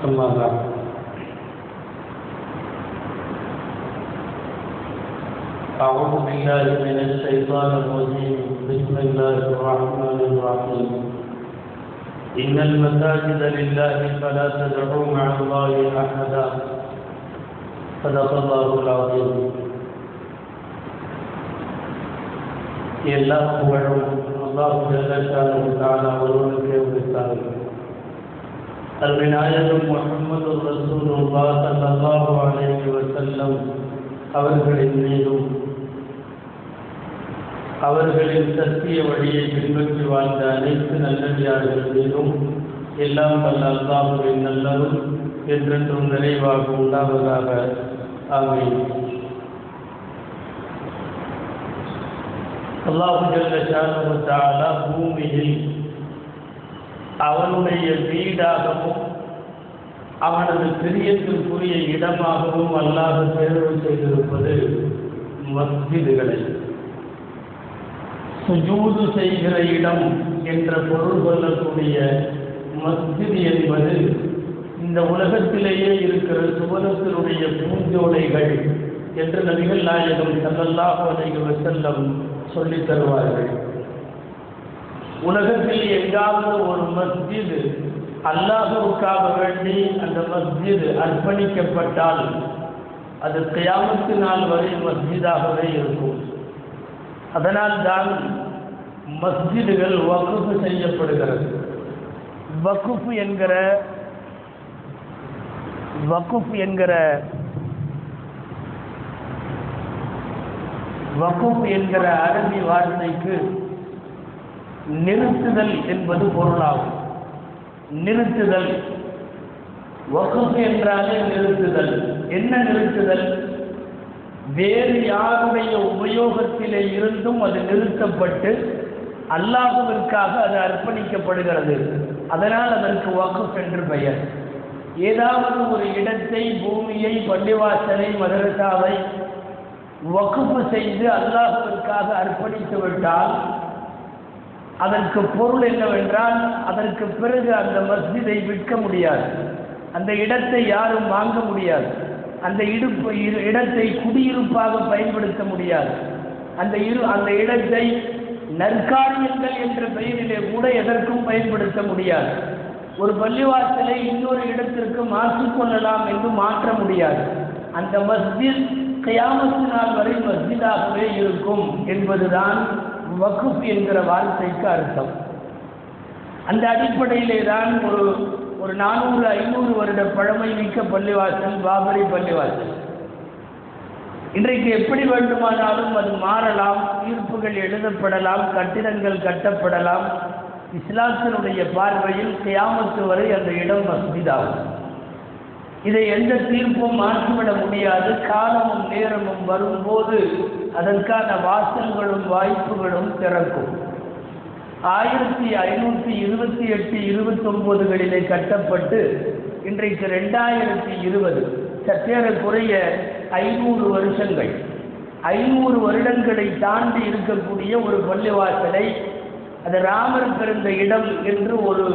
أما بعد أعوذ بالله من الشيطان الرجيم بسم الله الرحمن الرحيم إن المساجد لله فلا تدعوا مع الله أحدا صدق الله العظيم எல்லா புகழும் அல்லாஹ் ஜல்லஷானு தஆலா ஒருவனுக்கே உரித்தார்கள் அல்விநாயகம் முஹம்மது ரசூலுல்லாஹ் ஸல்லல்லாஹு அலைஹி வஸல்லம் அவர்களின் மீதும் அவர்களின் சத்திய வழியை பின்பற்றி வாழ்ந்த அனைத்து நல்லடியார்கள் மீதும் எல்லாம் வல்ல அல்லாஹுவின் நல்லதும் என்றென்றும் நிறைவாக உண்டாவதாக ஆமீன் அல்லாஹு ஜல்ல ஷானு தஆலா பூமியில் அவனுடைய வீடாகவும் அவனது பிரியத்திற்குரிய இடமாகவும் அல்லாஹ் தேர்வு செய்திருப்பது மஸ்ஜிதுகளை சுஜூது செய்கிற இடம் என்ற பொருள் கொள்ளக்கூடிய மஸ்ஜித் என்பது இந்த உலகத்திலேயே இருக்கிற சுவனத்தினுடைய பூஞ்சோலைகள் என்று நபிகள் நாயகம் சல்லல்லாஹு அலைஹி வஸல்லம் சொல்லித் தருவார்கள் உலகத்தில் எங்காவது ஒரு மஸ்ஜித் அல்லாஹுவுக்காக வேண்டி அந்த மஸ்ஜித் அர்ப்பணிக்கப்பட்டால் அது கியாமத்து நாள் வரை மஸ்ஜிதாகவே இருக்கும் அதனால் தான் மஸ்ஜிதுகள் வகுப்பு செய்யப்படுகிறது வகுப்பு என்கிற வகுப் என்கிற வகுப் என்கிற அரபி வார்த்தைக்கு நிறுத்துதல் என்பது பொருளாகும் நிறுத்துதல் வகுப்பு என்றாலே நிறுத்துதல் என்ன நிறுத்துதல் வேறு யாருடைய உபயோகத்திலே இருந்தும் அது நிறுத்தப்பட்டு அல்லாஹுவிற்காக அது அர்ப்பணிக்கப்படுகிறது அதனால் அதற்கு வகுப் என்று பெயர் ஏதாவது ஒரு இடத்தை பூமியை பள்ளிவாசலை மதரசாவை வகுப்பு செய்து அல்லாஹுவிற்காக அர்ப்பணித்து விட்டால் அதற்கு பொருள் என்னவென்றால் அதற்கு பிறகு அந்த மஸ்ஜிதை விற்க முடியாது அந்த இடத்தை யாரும் வாங்க முடியாது அந்த இடுப்பு இடத்தை குடியிருப்பாக பயன்படுத்த முடியாது அந்த இரு அந்த இடத்தை நற்காரியங்கள் என்ற பெயரிலே கூட எதற்கும் பயன்படுத்த முடியாது ஒரு பள்ளிவாசலை இன்னொரு இடத்திற்கு மாற்றிக்கொள்ளலாம் என்று மாற்ற முடியாது அந்த மஸ்ஜித் கயாமத்து நாள் வரை மஸ்ஜிதாகவே இருக்கும் என்பதுதான் வகுப் என்கிற வார்த்தைக்கு அர்த்தம் அந்த அடிப்படையிலே தான் ஒரு ஒரு நானூறு ஐநூறு வருட பழமை மிக்க பள்ளிவாசல் பாபரி பள்ளிவாசல் இன்றைக்கு எப்படி வேண்டுமானாலும் அது மாறலாம் தீர்ப்புகள் எழுதப்படலாம் கட்டிடங்கள் கட்டப்படலாம் இஸ்லாத்தினுடைய பார்வையில் கியாமத்து வரை அந்த இடம் மஸ்ஜிதாகும் இதை எந்த தீர்ப்பும் மாற்றிவிட முடியாது காலமும் நேரமும் வரும்போது அதற்கான வாசல்களும் வாய்ப்புகளும் திறக்கும் ஆயிரத்தி ஐநூற்றி இருபத்தி எட்டு இருபத்தொம்போதுகளிலே கட்டப்பட்டு இன்றைக்கு ரெண்டாயிரத்தி இருபது சற்றேறக்குறைய ஐநூறு வருஷங்கள் ஐநூறு வருடங்களை தாண்டி இருக்கக்கூடிய ஒரு பள்ளிவாசலை அது ராமர் பிறந்த இடம் என்று ஒரு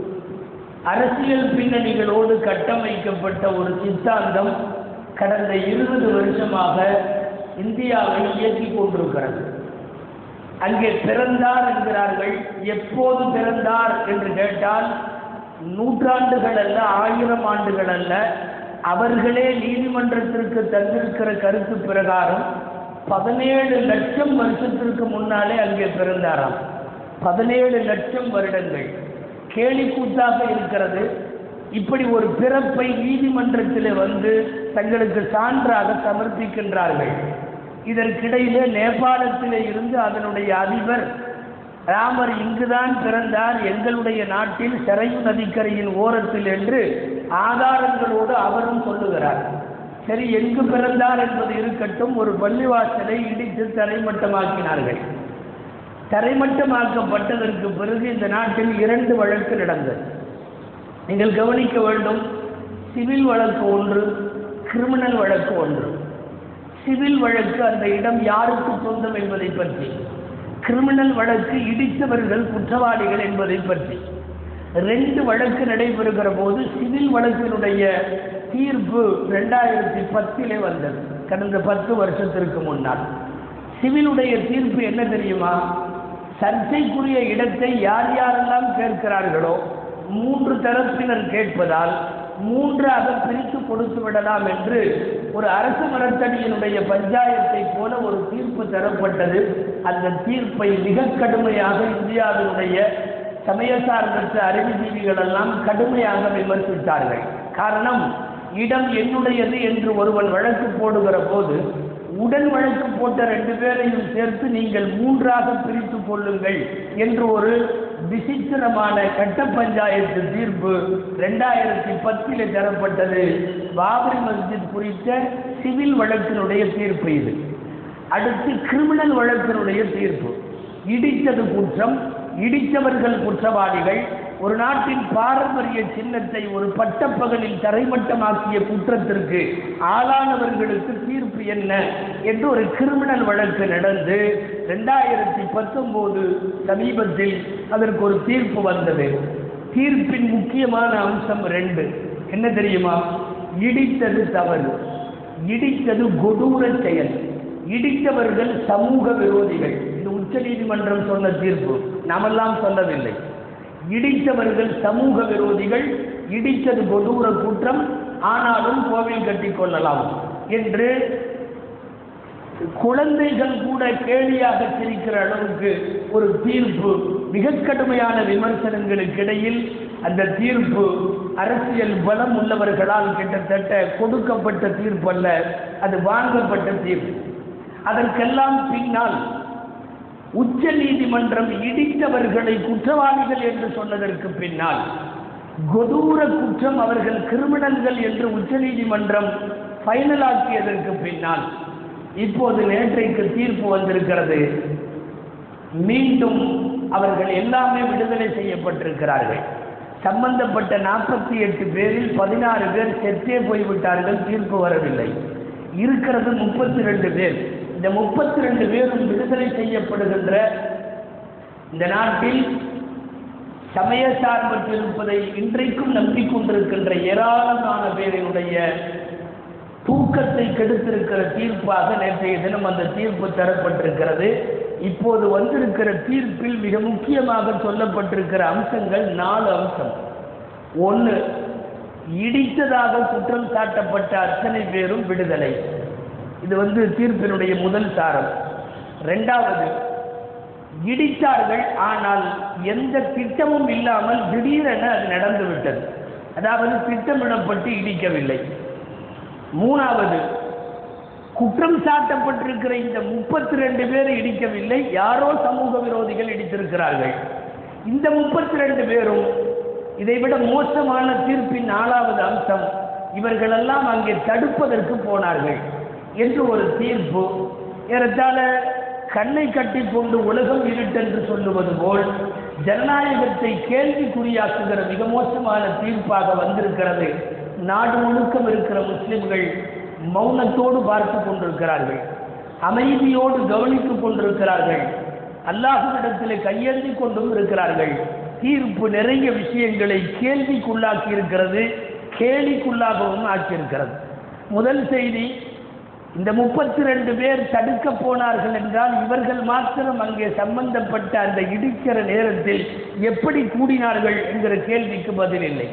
அரசியல் பின்னணிகளோடு கட்டமைக்கப்பட்ட ஒரு சித்தாந்தம் கடந்த இருபது வருஷமாக இந்தியாவை இயக்கிக் கொண்டிருக்கிறது அங்கே பிறந்தார் என்கிறார்கள் எப்போது பிறந்தார் என்று கேட்டால் நூற்றாண்டுகள் அல்ல ஆயிரம் ஆண்டுகள் அல்ல அவர்களே நீதிமன்றத்திற்கு தந்திருக்கிற கருத்து பிரகாரம் பதினேழு லட்சம் வருஷத்திற்கு முன்னாலே அங்கே பிறந்தாராம் பதினேழு லட்சம் வருடங்கள் கேலி கூத்தாக இருக்கிறது இப்படி ஒரு பிறப்பை நீதிமன்றத்தில் வந்து தங்களுக்கு சான்றாக சமர்ப்பிக்கின்றார்கள் இதற்கிடையிலே நேபாளத்திலே இருந்து அதனுடைய அதிபர் ராமர் இங்குதான் பிறந்தார் எங்களுடைய நாட்டில் சரையு நதிக்கரையின் ஓரத்தில் என்று ஆதாரங்களோடு அவரும் சொல்லுகிறார் சரி எங்கு பிறந்தார் என்பது இருக்கட்டும் ஒரு பள்ளிவாசலை இடித்து தரைமட்டமாக்கினார்கள் தரைமட்டமாக்கப்பட்டதற்கு பிறகு இந்த நாட்டில் இரண்டு வழக்கு நடந்தது நீங்கள் கவனிக்க வேண்டும் சிவில் வழக்கு ஒன்று கிரிமினல் வழக்கு ஒன்று சிவில் வழக்கு அந்த இடம் யாருக்கு சொந்தம் என்பதை பற்றி கிரிமினல் வழக்கு இடித்தவர்கள் குற்றவாளிகள் என்பதை பற்றி ரெண்டு வழக்கு நடைபெறுகிற போது சிவில் வழக்கினுடைய தீர்ப்பு ரெண்டாயிரத்தி பத்திலே வந்தது கடந்த பத்து வருஷத்திற்கு முன்னால் சிவிலுடைய தீர்ப்பு என்ன தெரியுமா சர்ச்சைக்குரிய இடத்தை யார் யாரெல்லாம் கேட்கிறார்களோ மூன்று தரப்பினர் கேட்பதால் மூன்றாக பிரித்து கொடுத்து விடலாம் என்று ஒரு அரசு மரத்தடியினுடைய பஞ்சாயத்தை போல ஒரு தீர்ப்பு தரப்பட்டது அந்த தீர்ப்பை மிக கடுமையாக இந்தியாவினுடைய சமய சார்பற்ற அறிவுஜீவிகள் எல்லாம் கடுமையாக விமர்சித்தார்கள் காரணம் இடம் என்னுடையது என்று ஒருவன் வழக்கு போடுகிற போது உடன் வழக்கு போட்ட ரெண்டு பேரையும் சேர்த்து நீங்கள் மூன்றாக பிரித்து கொள்ளுங்கள் என்று ஒரு விசித்திரமான கட்ட பஞ்சாயத்து தீர்ப்பு ரெண்டாயிரத்தி பத்திலே தரப்பட்டது பாபரி மஸ்ஜித் குறித்த சிவில் வழக்கினுடைய தீர்ப்பு இது அடுத்து கிரிமினல் வழக்கினுடைய தீர்ப்பு இடித்தது குற்றம் இடித்தவர்கள் குற்றவாளிகள் ஒரு நாட்டின் பாரம்பரிய சின்னத்தை ஒரு பட்டப்பகலில் தரைமட்டமாக்கிய குற்றத்திற்கு ஆளானவர்களுக்கு தீர்ப்பு என்ன என்று ஒரு கிரிமினல் வழக்கு நடந்து ரெண்டாயிரத்தி பத்தொன்பது சமீபத்தில் அதற்கு ஒரு தீர்ப்பு வந்தது தீர்ப்பின் முக்கியமான அம்சம் ரெண்டு என்ன தெரியுமா இடித்தது தவறு இடித்தது கொடூர செயல் இடித்தவர்கள் சமூக விரோதிகள் இது உச்சநீதிமன்றம் சொன்ன தீர்ப்பு நாமெல்லாம் சொல்லவில்லை இடித்தவர்கள் சமூக விரோதிகள் இடித்தது கொடூர குற்றம் ஆனாலும் கோவில் கட்டிக் கொள்ளலாம் என்று குழந்தைகள் கூட கேலியாக சிரிக்கிற அளவுக்கு ஒரு தீர்ப்பு மிக கடுமையான விமர்சனங்களுக்கு இடையில் அந்த தீர்ப்பு அரசியல் பலம் உள்ளவர்களால் கிட்டத்தட்ட கொடுக்கப்பட்ட தீர்ப்பு அல்ல அது வாங்கப்பட்ட தீர்ப்பு அதற்கெல்லாம் பின்னால் உச்ச நீதிமன்றம் இடித்தவர்களை குற்றவாளிகள் என்று சொன்னதற்கு பின்னால் கொடூர குற்றம் அவர்கள் கிரிமினல்கள் என்று உச்ச நீதிமன்றம் ஃபைனலாக்கியதற்கு பின்னால் இப்போது நேற்றைக்கு தீர்ப்பு வந்திருக்கிறது மீண்டும் அவர்கள் எல்லாமே விடுதலை செய்யப்பட்டிருக்கிறார்கள் சம்பந்தப்பட்ட நாற்பத்தி எட்டு பேரில் பதினாறு பேர் செத்தே போய்விட்டார்கள் தீர்ப்பு வரவில்லை இருக்கிறது முப்பத்தி ரெண்டு பேர் இந்த முப்பத்தி ரெண்டு பேரும் விடுதலை செய்யப்படுகின்ற இந்த நாட்டில் சமய சார்பற்றிருப்பதை இன்றைக்கும் நம்பிக்கொண்டிருக்கின்ற ஏராளமான பேரினுடைய தூக்கத்தை கெடுத்திருக்கிற தீர்ப்பாக நேற்றைய தினம் அந்த தீர்ப்பு தரப்பட்டிருக்கிறது இப்போது வந்திருக்கிற தீர்ப்பில் மிக முக்கியமாக சொல்லப்பட்டிருக்கிற அம்சங்கள் நாலு அம்சம் ஒன்று இடித்ததாக குற்றம் சாட்டப்பட்ட அத்தனை பேரும் விடுதலை இது வந்து தீர்ப்பினுடைய முதல் சாரம் ரெண்டாவது இடித்தார்கள் ஆனால் எந்த திட்டமும் இல்லாமல் திடீரென அது நடந்துவிட்டது அதாவது திட்டமிடப்பட்டு இடிக்கவில்லை மூணாவது குற்றம் சாட்டப்பட்டிருக்கிற இந்த முப்பத்தி ரெண்டு பேர் இடிக்கவில்லை யாரோ சமூக விரோதிகள் இடித்திருக்கிறார்கள் இந்த முப்பத்தி ரெண்டு பேரும் இதைவிட மோசமான தீர்ப்பின் நாலாவது அம்சம் இவர்களெல்லாம் அங்கே தடுப்பதற்கு போனார்கள் என்று ஒரு தீர்ப்பு ஏறத்தாழ கண்ணை கட்டி கொண்டு உலகம் இருட்டென்று சொல்லுவது போல் ஜனநாயகத்தை கேள்விக்குறியாக்குகிற மிக மோசமான தீர்ப்பாக வந்திருக்கிறது நாடு முழுக்கம் இருக்கிற முஸ்லிம்கள் மௌனத்தோடு பார்த்து கொண்டிருக்கிறார்கள் அமைதியோடு கவனித்துக் கொண்டிருக்கிறார்கள் அல்லாஹுவிடத்திலே கையேந்தி கொண்டும் இருக்கிறார்கள் தீர்ப்பு நிறைய விஷயங்களை கேள்விக்குள்ளாக்கி இருக்கிறது கேலிக்குள்ளாகவும் ஆக்கியிருக்கிறது முதல் செய்தி இந்த முப்பத்தி ரெண்டு பேர் தடுக்க போனார்கள் என்றால் இவர்கள் மாத்திரம் அங்கே சம்பந்தப்பட்ட அந்த இடிக்கிற நேரத்தில் எப்படி கூடினார்கள் என்கிற கேள்விக்கு பதில் இல்லை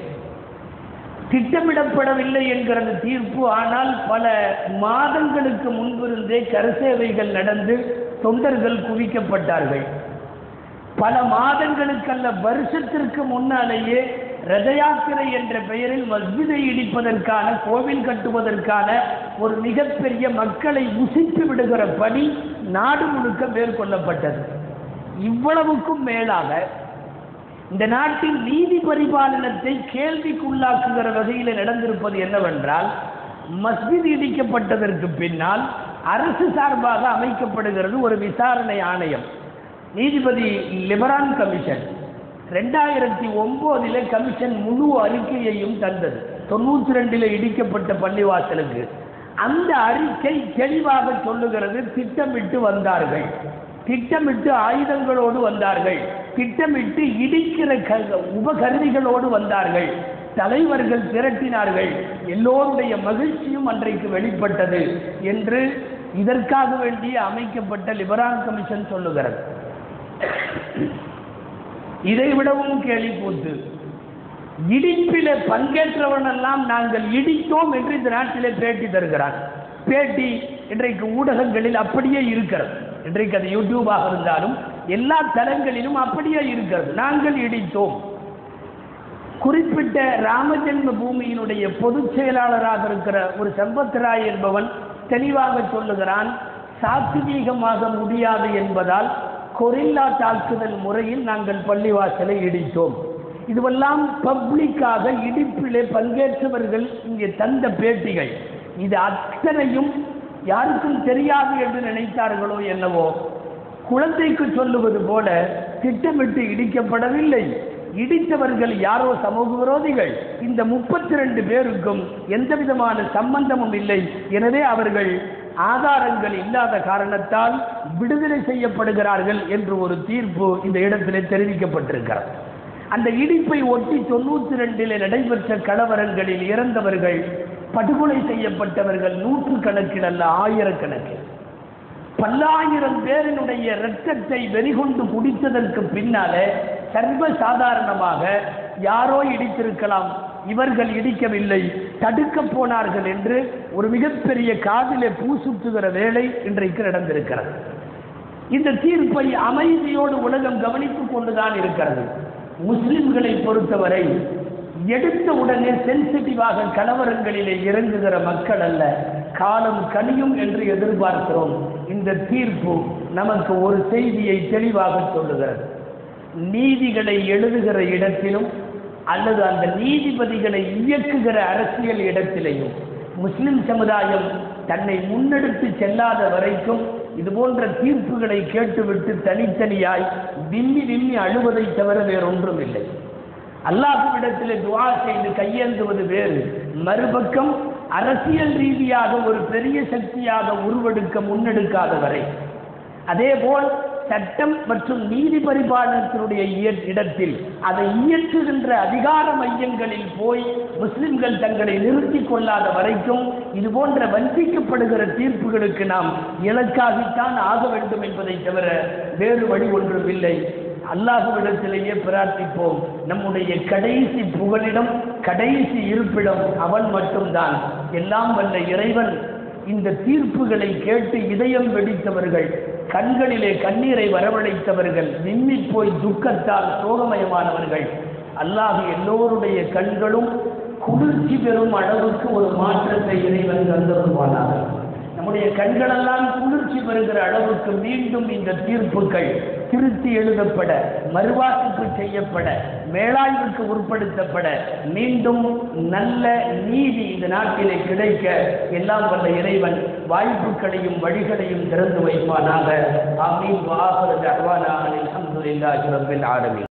திட்டமிடப்படவில்லை என்கிறது தீர்ப்பு ஆனால் பல மாதங்களுக்கு முன்பிருந்தே கரசேவைகள் நடந்து தொண்டர்கள் குவிக்கப்பட்டார்கள் பல மாதங்களுக்கல்ல வருஷத்திற்கு முன்னாலேயே ரத யாத்திரை என்ற பெயரில் மஸ்ஜிதை இடிப்பதற்கான கோவில் கட்டுவதற்கான ஒரு மிகப்பெரிய மக்களை உசித்து விடுகிற பணி நாடு முழுக்க மேற்கொள்ளப்பட்டது இவ்வளவுக்கும் மேலாக இந்த நாட்டின் நீதி பரிபாலனத்தை கேள்விக்குள்ளாக்குகிற வகையில் நடந்திருப்பது என்னவென்றால் மஸ்ஜித் இடிக்கப்பட்டதற்கு பின்னால் அரசு சார்பாக அமைக்கப்படுகிறது ஒரு விசாரணை ஆணையம் நீதிபதி லிபரான் கமிஷன் ரெண்டாயிரத்தி ஒம்போதில் கமிஷன் முழு அறிக்கையையும் தந்தது தொண்ணூற்றி ரெண்டில் இடிக்கப்பட்ட பள்ளிவாசலுக்கு அந்த அறிக்கை தெளிவாக சொல்லுகிறது திட்டமிட்டு வந்தார்கள் திட்டமிட்டு ஆயுதங்களோடு வந்தார்கள் திட்டமிட்டு இடிக்கிற க- உபகருவிகளோடு வந்தார்கள் தலைவர்கள் திரட்டினார்கள் எல்லோருடைய மகிழ்ச்சியும் அன்றைக்கு வெளிப்பட்டது என்று இதற்காக வேண்டி அமைக்கப்பட்ட லிபரான் கமிஷன் சொல்லுகிறது இதை விடவும் கேலி கூத்து இடிப்பிலே பங்கேற்றவனெல்லாம் நாங்கள் இடித்தோம் என்று இந்த நாட்டிலே பேட்டி தருகிறான் பேட்டி இன்றைக்கு ஊடகங்களில் அப்படியே இருக்கிறது இன்றைக்கு அது யூடியூபாக இருந்தாலும் எல்லா தளங்களிலும் அப்படியே இருக்கிறது நாங்கள் இடித்தோம் குறிப்பிட்ட ராமஜென்ம பூமியினுடைய பொதுச் செயலாளராக இருக்கிற ஒரு சம்பத்ராய் என்பவன் தெளிவாக சொல்லுகிறான் சாத்வீகமாக முடியாது என்பதால் கொரில்லா தாக்குதல் முறையில் நாங்கள் பள்ளிவாசலை இடித்தோம் இதுவெல்லாம் பப்ளிக்காக இடிப்பிலே பங்கேற்றவர்கள் இங்கே தந்த பேட்டிகள் இது அத்தனையும் யாருக்கும் தெரியாது என்று நினைத்தார்களோ என்னவோ குழந்தைக்கு சொல்லுவது போல திட்டமிட்டு இடிக்கப்படவில்லை இடித்தவர்கள் யாரோ சமூக விரோதிகள் இந்த முப்பத்தி ரெண்டு பேருக்கும் எந்த விதமான சம்பந்தமும் இல்லை எனவே அவர்கள் ஆதாரங்கள் இல்லாத காரணத்தால் விடுதலை செய்யப்படுகிறார்கள் என்று ஒரு தீர்ப்பு இந்த இடத்திலே தெரிவிக்கப்பட்டிருக்கிறது அந்த இடிப்பை ஒட்டி தொண்ணூத்தி ரெண்டிலே நடைபெற்ற கலவரங்களில் இறந்தவர்கள் படுகொலை செய்யப்பட்டவர்கள் நூற்று கணக்கில் அல்ல ஆயிரக்கணக்கில் பல்லாயிரம் பேரினுடைய இரத்தத்தை வெறிகொண்டு குடித்ததற்கு பின்னாலே சர்வ சாதாரணமாக யாரோ இடித்திருக்கலாம் இவர்கள் இடிக்கவில்லை தடுக்க போனார்கள் என்று ஒரு மிகப்பெரிய காதிலே பூ சுற்றுகிற வேலை இன்றைக்கு நடந்திருக்கிறது இந்த தீர்ப்பை அமைதியோடு உலகம் கவனித்துக் கொண்டுதான் இருக்கிறது முஸ்லிம்களை பொறுத்தவரை எடுத்த உடனே சென்சிட்டிவாக கலவரங்களிலே இறங்குகிற மக்கள் அல்ல காலம் கனியும் என்று எதிர்பார்க்கிறோம் இந்த தீர்ப்பு நமக்கு ஒரு செய்தியை தெளிவாக சொல்லுகிறது நீதிகளை எழுதுகிற இடத்திலும் அல்லது அந்த நீதிபதிகளை இயக்குகிற அரசியல் இடத்திலேயும் முஸ்லிம் சமுதாயம் தன்னை முன்னெடுத்து செல்லாத வரைக்கும் இது போன்ற தீர்ப்புகளை கேட்டுவிட்டு தனித்தனியாய் விம்மி விம்மி அழுவதை தவிர வேறொன்றும் இல்லை அல்லாஹுவிடத்திலே துவா செய்து கையேந்துவது வேறு மறுபக்கம் அரசியல் ரீதியாக ஒரு பெரிய சக்தியாக உருவெடுக்க முன்னெடுக்காத வரை அதேபோல் சட்டம் மற்றும் நீதி பரிபாலனத்தினுடைய இய- இடத்தில் அதை இயற்றுகின்ற அதிகார மையங்களில் போய் முஸ்லிம்கள் தங்களை நிறுத்திக் கொள்ளாத வரைக்கும் இது போன்ற வஞ்சிக்கப்படுகிற தீர்ப்புகளுக்கு நாம் இலக்காகித்தான் ஆக வேண்டும் என்பதை தவிர வேறு வழி ஒன்றும் இல்லை அல்லாஹுவிடத்திலேயே பிரார்த்திப்போம் நம்முடைய கடைசி புகலிடம் கடைசி இருப்பிடம் அவன் மட்டும்தான் எல்லாம் வல்ல இறைவன் இந்த தீர்ப்புகளை கேட்டு இதயம் வெடித்தவர்கள் கண்களிலே கண்ணீரை வரவழைத்தவர்கள் விம்மி போய் துக்கத்தால் சோகமயமானவர்கள் அல்லாஹ் எல்லோருடைய கண்களும் குளிர்ச்சி பெறும் அளவுக்கு ஒரு மாற்றத்தை இறைவன் தந்திருவானாக நம்முடைய கண்களெல்லாம் குளிர்ச்சி பெறுகிற அளவுக்கு மீண்டும் இந்த தீர்ப்புகள் திருத்தி எழுதப்பட மறுவாக்குக்கு செய்யப்பட மேலாய்வுக்கு உட்படுத்தப்பட மீண்டும் நல்ல நீதி இந்த நாட்டிலே கிடைக்க எல்லாம் வல்ல இறைவன் வாய்ப்புகளையும் வழிகளையும் திறந்து வைப்பானாக ஆமீன் வாஹர் தஹ்வானா அல்ஹம்துலில்லாஹி ரப்பில் ஆலமீன்